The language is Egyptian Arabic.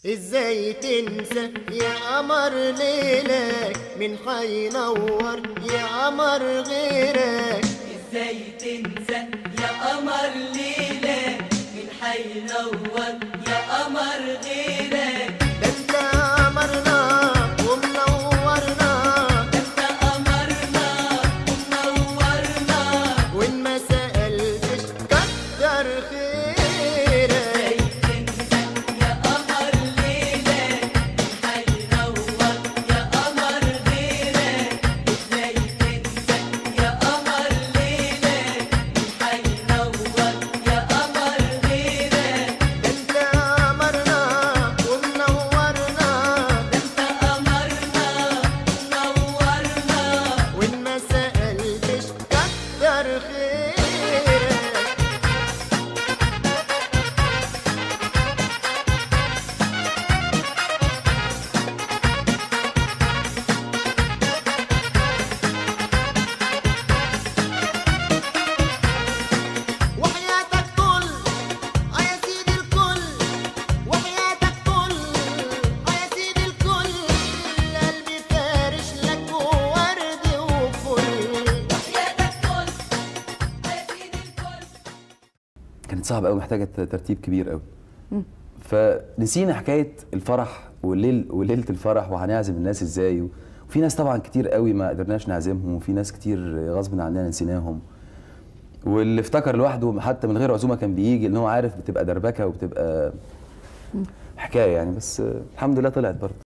ازاي تنسى يا قمر ليلك من حينور يا قمر غيرك ازاي تنسى يا قمر ليلك من حينور يا قمر غيرك ده انت قمرنا ومنورنا ده انت قمرنا ومنورنا وان ما سألتش كتر خيرك ازاي تنسى يا قمر ليلك من حينور يا قمر غيرك ازاي تنسى يا قمر ليلك من حينور يا قمر غيرك ده انت قمرنا ومنورنا ده انت قمرنا ومنورنا وان ما سألتش كتر خيرك وحياتك كل اه يا سيدي الكل وحياتك كل اه يا سيدي الكل قلبي فارش لك ورد وفل وحياتك كل يا سيدي الكل كانت صعبه قوي محتاجه ترتيب كبير قوي فنسينا حكايه الفرح والليل وليله الفرح وهنعزم الناس ازاي وفي ناس طبعا كتير قوي ما قدرناش نعزمهم وفي ناس كتير غصب عننا نسيناهم واللي افتكر لوحده حتى من غير عزومه كان بيجي ان هو عارف بتبقى دربكه وبتبقى حكايه يعني بس الحمد لله طلعت برضه